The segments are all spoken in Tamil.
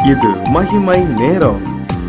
இது மகிமை நேரம்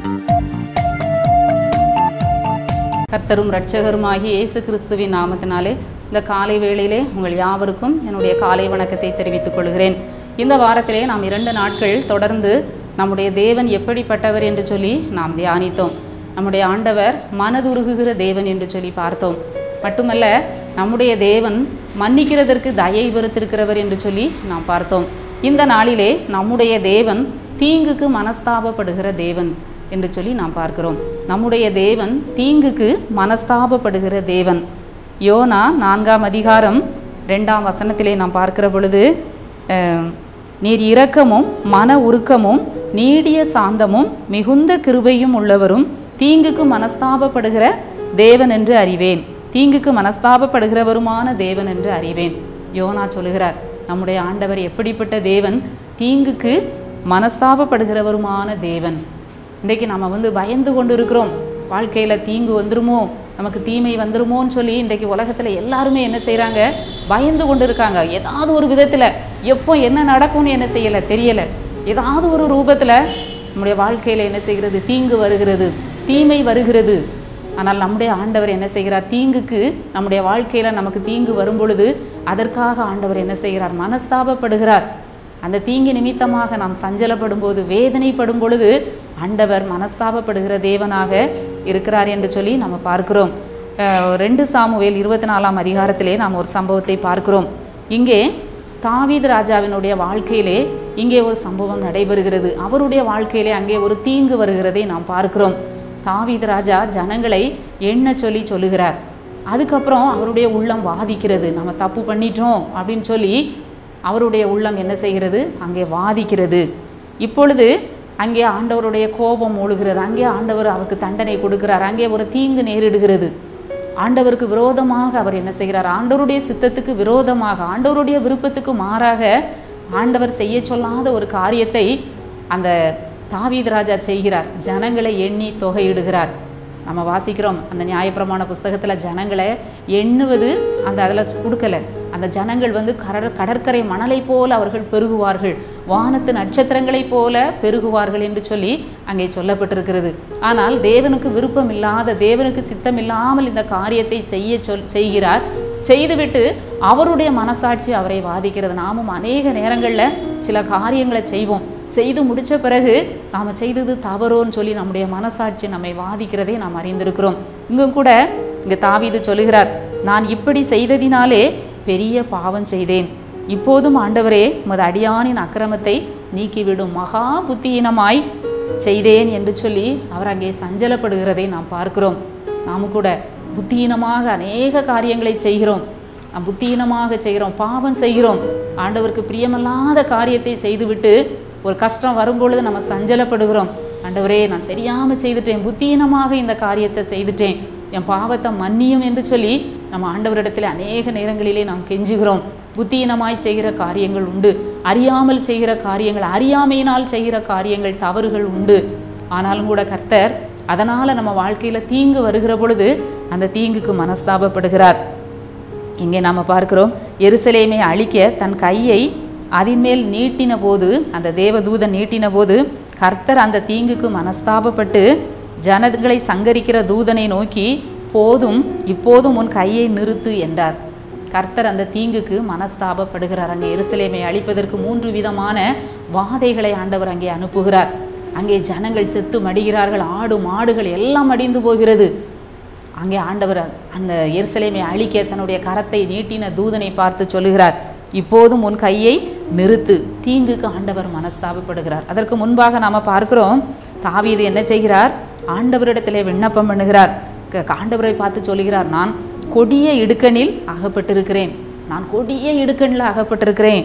கர்த்தரும் இரட்சகருமாகிய இயேசு கிறிஸ்துவின் நாமத்தினாலே இந்த காலை வேளையிலே உங்கள் யாவருக்கும் என்னுடைய காலை வணக்கத்தை தெரிவித்துக் கொள்கிறேன் இந்த வாரத்திலே நாம் இரண்டு நாட்கள் தொடர்ந்து நம்முடைய தேவன் எப்படிப்பட்டவர் என்று சொல்லி நாம் தியானித்தோம் நம்முடைய ஆண்டவர் மனதுருகுகிற தேவன் என்று சொல்லி பார்த்தோம் மட்டுமல்ல நம்முடைய தேவன் மன்னிக்கிறதற்கு தயை வெறுத்திருக்கிறவர் என்று சொல்லி நாம் பார்த்தோம் இந்த நாளிலே நம்முடைய தேவன் தீங்குக்கு மனஸ்தாபப்படுகிற தேவன் என்று சொல்லி நாம் பார்க்கிறோம் நம்முடைய தேவன் தீங்குக்கு மனஸ்தாபப்படுகிற தேவன் யோனா நான்காம் அதிகாரம் ரெண்டாம் வசனத்திலே நாம் பார்க்கிற பொழுது அஹ், நீர் இரக்கமும் மன உருக்கமும் நீடிய சாந்தமும் மிகுந்த கிருபையும் உள்ளவரும் தீங்குக்கு மனஸ்தாபப்படுகிற தேவன் என்று அறிவேன் தீங்குக்கு மனஸ்தாபப்படுகிறவருமான தேவன் என்று அறிவேன் யோனா சொல்லுகிறார் நம்முடைய ஆண்டவர் எப்படிப்பட்ட தேவன் தீங்குக்கு மனஸ்தாபப்படுகிறவருமான தேவன் இன்றைக்கு நம்ம வந்து பயந்து கொண்டு இருக்கிறோம் வாழ்க்கையில் தீங்கு வந்துருமோ நமக்கு தீமை வந்துருமோன்னு சொல்லி இன்றைக்கு உலகத்தில் எல்லாருமே என்ன செய்கிறாங்க பயந்து கொண்டு இருக்காங்க ஏதாவது ஒரு விதத்தில் எப்போ என்ன நடக்கும்னு என்ன செய்யலை தெரியலை ஏதாவது ஒரு ரூபத்தில் நம்முடைய வாழ்க்கையில் என்ன செய்கிறது தீங்கு வருகிறது தீமை வருகிறது ஆனால் நம்முடைய ஆண்டவர் என்ன செய்கிறார் தீங்குக்கு நம்முடைய வாழ்க்கையில் நமக்கு தீங்கு வரும் பொழுது அதற்காக ஆண்டவர் என்ன செய்கிறார் மனஸ்தாபப்படுகிறார் அந்த தீங்கு நிமித்தமாக நாம் சஞ்சலப்படும் போது வேதனைப்படும் பொழுது ஆண்டவர் மனஸ்தாபப்படுகிற தேவனாக இருக்கிறார் என்று சொல்லி நம்ம பார்க்கிறோம் அஹ் ரெண்டு சாமுவேல் இருபத்தி நாலாம் அதிகாரத்திலே நாம் ஒரு சம்பவத்தை பார்க்கிறோம் இங்கே தாவீது ராஜாவினுடைய வாழ்க்கையிலே இங்கே ஒரு சம்பவம் நடைபெறுகிறது அவருடைய வாழ்க்கையிலே அங்கே ஒரு தீங்கு வருகிறதை நாம் பார்க்கிறோம் தாவீது ராஜா ஜனங்களை எண்ண சொல்லி சொல்லுகிறார் அதுக்கப்புறம் அவருடைய உள்ளம் வாதிக்கிறது நம்ம தப்பு பண்ணிட்டோம் அப்படின்னு சொல்லி அவருடைய உள்ளம் என்ன செய்கிறது அங்கே வாதிக்கிறது இப்பொழுது அங்கே ஆண்டவருடைய கோபம் மூழுகிறது அங்கே ஆண்டவர் அவருக்கு தண்டனை கொடுக்கிறார் அங்கே ஒரு தீங்கு நேரிடுகிறது ஆண்டவருக்கு விரோதமாக அவர் என்ன செய்கிறார் ஆண்டவருடைய சித்தத்துக்கு விரோதமாக ஆண்டவருடைய விருப்பத்துக்கு மாறாக ஆண்டவர் செய்ய சொல்லாத ஒரு காரியத்தை அந்த தாவீது ராஜா செய்கிறார் ஜனங்களை எண்ணி தொகையிடுகிறார் நம்ம வாசிக்கிறோம் அந்த நியாயப்பிரமாண புஸ்தகத்தில் ஜனங்களை எண்ணுவது அந்த அதில் கொடுக்கல அந்த ஜனங்கள் வந்து கடற் கடற்கரை மணலை போல அவர்கள் பெருகுவார்கள் வானத்து நட்சத்திரங்களைப் போல பெருகுவார்கள் என்று சொல்லி அங்கே சொல்லப்பட்டிருக்கிறது ஆனால் தேவனுக்கு விருப்பம் இல்லாத தேவனுக்கு சித்தம் இல்லாமல் இந்த காரியத்தை செய்ய சொல் செய்கிறார் செய்துவிட்டு அவருடைய மனசாட்சி அவரை வாதிக்கிறது நாமும் அநேக நேரங்களில் சில காரியங்களை செய்வோம் செய்து முடிச்ச பிறகு நாம் செய்தது தவறோன்னு சொல்லி நம்முடைய மனசாட்சி நம்மை வாதிக்கிறதை நாம் அறிந்திருக்கிறோம் இங்கும் கூட இங்கே தாவீது சொல்லுகிறார் நான் இப்படி செய்ததினாலே பெரிய பாவம் செய்தேன் இப்போதும் ஆண்டவரே உமது அடியானின் அக்கிரமத்தை நீக்கிவிடும் மகா புத்தியினமாய் செய்தேன் என்று சொல்லி அவர் அங்கே சஞ்சலப்படுகிறதை நாம் பார்க்கிறோம் நாம் கூட புத்தியீனமாக அநேக காரியங்களை செய்கிறோம் நாம் புத்தியீனமாக செய்கிறோம் பாவம் செய்கிறோம் ஆண்டவருக்கு பிரியமல்லாத காரியத்தை செய்துவிட்டு ஒரு கஷ்டம் வரும்பொழுது நம்ம சஞ்சலப்படுகிறோம் ஆண்டவரே நான் தெரியாமல் செய்துட்டேன் புத்தியீனமாக இந்த காரியத்தை செய்துட்டேன் என் பாவத்தை மன்னியும் என்று சொல்லி நம்ம ஆண்டவரிடத்தில் அநேக நேரங்களிலே நாம் கெஞ்சுகிறோம் புத்தியீனமாய் செய்கிற காரியங்கள் உண்டு அறியாமல் செய்கிற காரியங்கள் அறியாமையினால் செய்கிற காரியங்கள் தவறுகள் உண்டு ஆனாலும் கூட கர்த்தர் அதனால் நம்ம வாழ்க்கையில் தீங்கு வருகிற பொழுது அந்த தீங்குக்கு மனஸ்தாபப்படுகிறார் இங்கே நாம் பார்க்கிறோம் எருசலேமை அழிக்க தன் கையை அதின் மேல் நீட்டின போது அந்த தேவதூதன் நீட்டின போது கர்த்தர் அந்த தீங்குக்கு மனஸ்தாபப்பட்டு ஜனங்களை சங்கரிக்கிற தூதனை நோக்கி போதும் இப்போதும் உன் கையை நிறுத்து என்றார் கர்த்தர் அந்த தீங்குக்கு மனஸ்தாபப்படுகிறார் அங்கே எருசலேமை அழிப்பதற்கு மூன்று விதமான வாதைகளை ஆண்டவர் அங்கே அனுப்புகிறார் அங்கே ஜனங்கள் செத்து மடிகிறார்கள் ஆடு மாடுகள் எல்லாம் மடிந்து போகிறது அங்கே ஆண்டவர் அந்த எருசலேமை அழிக்க தன்னுடைய கரத்தை நீட்டின தூதனை பார்த்து சொல்லுகிறார் இப்போதும் உன் கையை நிறுத்து தீங்குக்கு ஆண்டவர் மனஸ்தாபப்படுகிறார் அதற்கு முன்பாக நாம் பார்க்கிறோம் தாவீது என்ன செய்கிறார் ஆண்டவரிடத்திலே விண்ணப்பம் பண்ணுகிறார் க- ஆண்டவரை பார்த்து சொல்லுகிறார் நான் கொடிய இடுக்கணில் அகப்பட்டிருக்கிறேன் நான் கொடிய இடுக்கணில் அகப்பட்டிருக்கிறேன்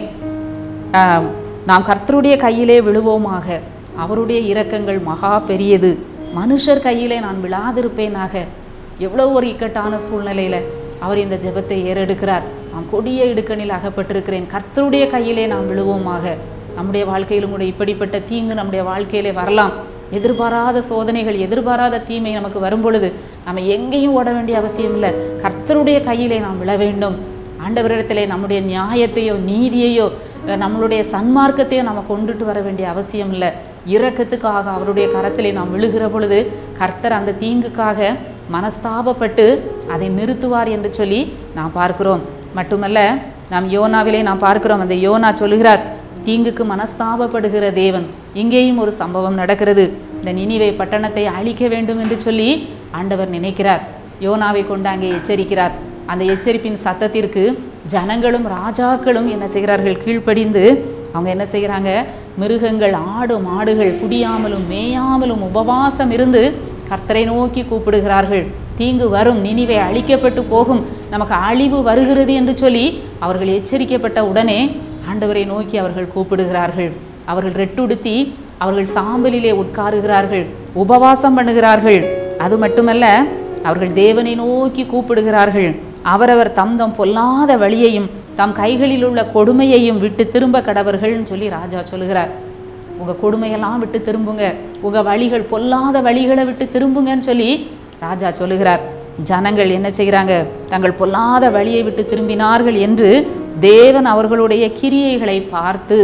ஆம், நாம் கர்த்தருடைய கையிலே விழுவோமாக அவருடைய இரக்கங்கள் மகா பெரியது மனுஷர் கையிலே நான் விழாதிருப்பேனாக எவ்வளோ ஒரு இக்கட்டான சூழ்நிலையில் அவர் இந்த ஜெபத்தை ஏறெடுக்கிறார் நான் கொடிய இடுக்கணில் அகப்பட்டிருக்கிறேன் கர்த்தருடைய கையிலே நாம் விழுவோமாக நம்முடைய வாழ்க்கையிலும் கூட இப்படிப்பட்ட தீங்கு நம்முடைய வாழ்க்கையிலே வரலாம் எதிர்பாராத சோதனைகள் எதிர்பாராத தீமை நமக்கு வரும் பொழுது நம்ம எங்கேயும் ஓட வேண்டிய அவசியம் இல்லை கர்த்தருடைய கையிலே நாம் விழ வேண்டும் ஆண்டவரிடத்திலே நம்முடைய நியாயத்தையோ நீதியையோ அஹ் நம்மளுடைய சன்மார்க்கத்தையோ நம்ம கொண்டுட்டு வர வேண்டிய அவசியம் இல்லை இரக்கத்துக்காக அவருடைய கரத்திலே நாம் விழுகிற பொழுது கர்த்தர் அந்த தீங்குக்காக மனஸ்தாபப்பட்டு அதை நிறுத்துவார் என்று சொல்லி நாம் பார்க்கிறோம் மட்டுமல்ல நாம் யோனாவிலே நாம் பார்க்கிறோம் அந்த யோனா சொல்லுகிறார் தீங்குக்கு மனஸ்தாபப்படுகிற தேவன் இங்கேயும் ஒரு சம்பவம் நடக்கிறது இந்த நினிவே பட்டணத்தை அழிக்க வேண்டும் என்று சொல்லி ஆண்டவர் நினைக்கிறார் யோனாவை கொண்டு அங்கே எச்சரிக்கிறார் அந்த எச்சரிப்பின் சத்தத்திற்கு ஜனங்களும் ராஜாக்களும் என்ன செய்கிறார்கள் கீழ்ப்படிந்து அவங்க என்ன செய்கிறாங்க மிருகங்கள் ஆடு மாடுகள் குடியாமலும் மேயாமலும் உபவாசம் இருந்து கர்த்தரை நோக்கி கூப்பிடுகிறார்கள் தீங்கு வரும் நினிவே அழிக்கப்பட்டு போகும் நமக்கு அழிவு வருகிறது என்று சொல்லி அவர்கள் எச்சரிக்கப்பட்ட உடனே ஆண்டவரை நோக்கி அவர்கள் கூப்பிடுகிறார்கள் அவர்கள் ரெட்டுடுத்தி அவர்கள் சாம்பலிலே உட்காருகிறார்கள் உபவாசம் பண்ணுகிறார்கள் அது மட்டுமல்ல அவர்கள் தேவனை நோக்கி கூப்பிடுகிறார்கள் அவரவர் தம் தம் பொல்லாத வழியையும் தம் கைகளில் உள்ள கொடுமையையும் விட்டு திரும்ப கடவர்கள்னு சொல்லி ராஜா சொல்லுகிறார் உங்க கொடுமையெல்லாம் விட்டு திரும்புங்க உங்க வழிகள் பொல்லாத வழிகளை விட்டு திரும்புங்கன்னு சொல்லி ராஜா சொல்லுகிறார் ஜனங்கள் என்ன செய்கிறாங்க தங்கள் பொல்லாத வழியை விட்டு திரும்பினார்கள் என்று தேவன் அவர்களுடைய கிரியைகளை பார்த்து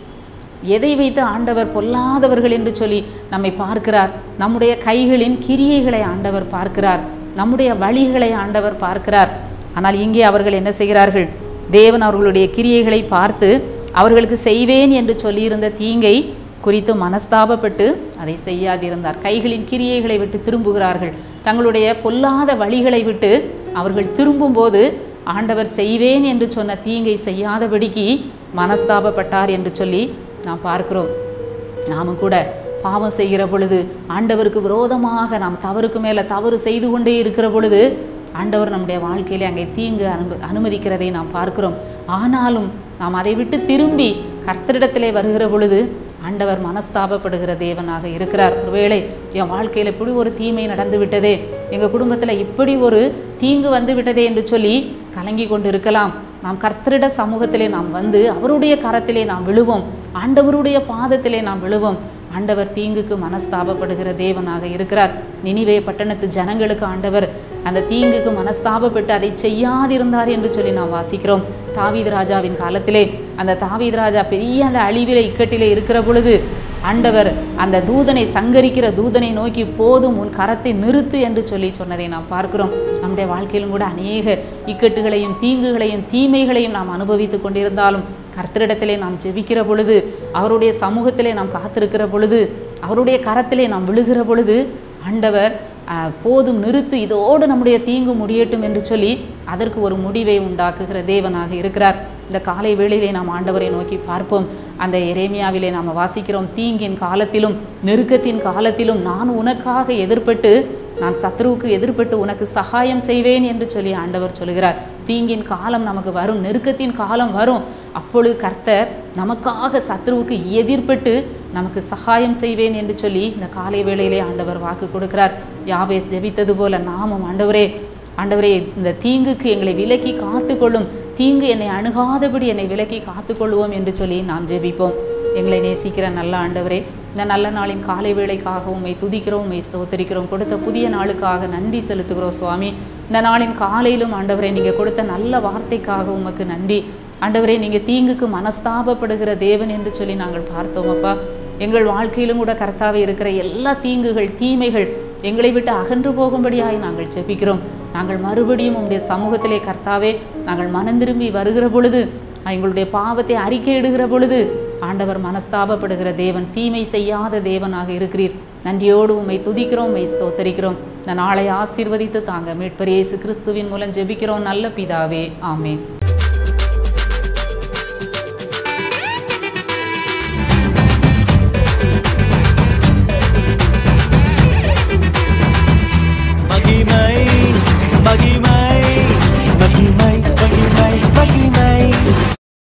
எதை வைத்து ஆண்டவர் பொல்லாதவர்கள் என்று சொல்லி நம்மை பார்க்கிறார் நம்முடைய கைகளின் கிரியைகளை ஆண்டவர் பார்க்கிறார் நம்முடைய வழிகளை ஆண்டவர் பார்க்கிறார் ஆனால் இங்கே அவர்கள் என்ன செய்கிறார்கள் தேவன் அவர்களுடைய கிரியைகளை பார்த்து அவர்களுக்கு செய்வேன் என்று சொல்லியிருந்த தீங்கை குறித்து மனஸ்தாபப்பட்டு அதை செய்யாதிருந்தார் கைகளின் கிரியைகளை விட்டு திரும்புகிறார்கள் தங்களுடைய பொல்லாத வழிகளை விட்டு அவர்கள் திரும்பும்போது ஆண்டவர் செய்வேன் என்று சொன்ன தீங்கை செய்யாதபடிக்கு மனஸ்தாபப்பட்டார் என்று சொல்லி நாம் பார்க்கிறோம் நாமும் கூட பாவம் செய்கிற பொழுது ஆண்டவருக்கு விரோதமாக நாம் தவறுக்கு மேலே தவறு செய்து கொண்டே இருக்கிற பொழுது ஆண்டவர் நம்முடைய வாழ்க்கையிலே அங்கே தீங்கு அனும அனுமதிக்கிறதை நாம் பார்க்கிறோம் ஆனாலும் நாம் அதை விட்டு திரும்பி கர்த்தரிடத்திலே வருகிற பொழுது ஆண்டவர் மனஸ்தாபப்படுகிற தேவனாக இருக்கிறார் ஒருவேளை என் வாழ்க்கையில் இப்படி ஒரு தீமை நடந்து விட்டதே எங்கள் குடும்பத்தில் இப்படி ஒரு தீங்கு வந்து விட்டதே என்று சொல்லி கலங்கி கொண்டு இருக்கலாம் நாம் கர்த்தரிட சமூகத்திலே நாம் வந்து அவருடைய கரத்திலே நாம் விழுவோம் ஆண்டவருடைய பாதத்திலே நாம் விழுவோம் ஆண்டவர் தீங்குக்கு மனஸ்தாபப்படுகிற தேவனாக இருக்கிறார் நினிவே பட்டணத்து ஜனங்களுக்கு ஆண்டவர் அந்த தீங்குக்கு மனஸ்தாபப்பட்டு அதை செய்யாதிருந்தார் என்று சொல்லி நாம் வாசிக்கிறோம் தாவீது ராஜாவின் காலத்திலே அந்த தாவீது ராஜா பெரிய அந்த அழிவிலே இக்கட்டிலே இருக்கிற பொழுது ஆண்டவர் அந்த தூதனை சங்கரிக்கிற தூதனை நோக்கி போதும் உன் கரத்தை நிறுத்து என்று சொல்லி சொன்னதை நாம் பார்க்கிறோம் நம்முடைய வாழ்க்கையிலும் கூட அநேக இக்கட்டுகளையும் தீங்குகளையும் தீமைகளையும் நாம் அனுபவித்து கொண்டிருந்தாலும் கர்த்தரிடத்திலே நாம் ஜெபிக்கிற பொழுது அவருடைய சமூகத்திலே நாம் காத்திருக்கிற பொழுது அவருடைய கரத்திலே நாம் விழுகிற பொழுது ஆண்டவர் ஆஹ், போதும் நிறுத்து இதோடு நம்முடைய தீங்கு முடியட்டும் என்று சொல்லி அதற்கு ஒரு முடிவை உண்டாக்குகிற தேவனாக இருக்கிறார் இந்த காலை வேளையிலே நாம் ஆண்டவரை நோக்கி பார்ப்போம் அந்த எரேமியாவிலே நாம் வாசிக்கிறோம் தீங்கின் காலத்திலும் நெருக்கத்தின் காலத்திலும் நான் உனக்காக எதிர்ப்பட்டு நான் சத்ருவுக்கு எதிர்ப்பட்டு உனக்கு சகாயம் செய்வேன் என்று சொல்லி ஆண்டவர் சொல்கிறார் தீங்கின் காலம் நமக்கு வரும் நெருக்கத்தின் காலம் வரும் அப்பொழுது கர்த்தர் நமக்காக சத்ருவுக்கு எதிர்ப்பட்டு நமக்கு சகாயம் செய்வேன் என்று சொல்லி இந்த காலை வேளையிலே ஆண்டவர் வாக்கு கொடுக்கிறார் யாவேஸ் ஜெபித்தது போல நாமும் ஆண்டவரே ஆண்டவரே இந்த தீங்குக்கு எங்களை விலக்கி காத்துக்கொள்ளும் தீங்கு என்னை அணுகாதபடி என்னை விலக்கி காத்துக்கொள்வோம் என்று சொல்லி நாம் ஜெபிப்போம் எங்களை நேசிக்கிற நல்ல ஆண்டவரே இந்த நல்ல நாளின் காலை வேளைக்காக உம்மை துதிக்கிறோம் உம்மை ஸ்தோத்தரிக்கிறோம் கொடுத்த புதிய நாளுக்காக நன்றி செலுத்துகிறோம் சுவாமி இந்த நாளின் காலையிலும் ஆண்டவரே நீங்கள் கொடுத்த நல்ல வார்த்தைக்காக உமக்கு நன்றி ஆண்டவரே நீங்கள் தீங்குக்கு மனஸ்தாபப்படுகிற தேவன் என்று சொல்லி நாங்கள் பார்த்தோம் அப்பா எங்கள் வாழ்க்கையிலும் கூட கர்த்தாவே இருக்கிற எல்லா தீங்குகள் தீமைகள் எங்களை விட்டு அகன்று போகும்படியாய் நாங்கள் ஜெபிக்கிறோம் நாங்கள் மறுபடியும் உங்களுடைய சமூகத்திலே கர்த்தாவே நாங்கள் மனம் திரும்பி வருகிற பொழுது எங்களுடைய பாவத்தை அறிக்கையிடுகிற பொழுது ஆண்டவர் மனஸ்தாபப்படுகிற தேவன் தீமை செய்யாத தேவனாக இருக்கிறீர் நன்றியோடு உம்மை துதிக்கிறோம் உம்மை ஸ்தோத்தரிக்கிறோம் இந்த நாளை ஆசீர்வதித்து தாங்க மீட்பர் இயேசு கிறிஸ்துவின் மூலம் ஜெபிக்கிறோம் நல்ல பிதாவே ஆமென்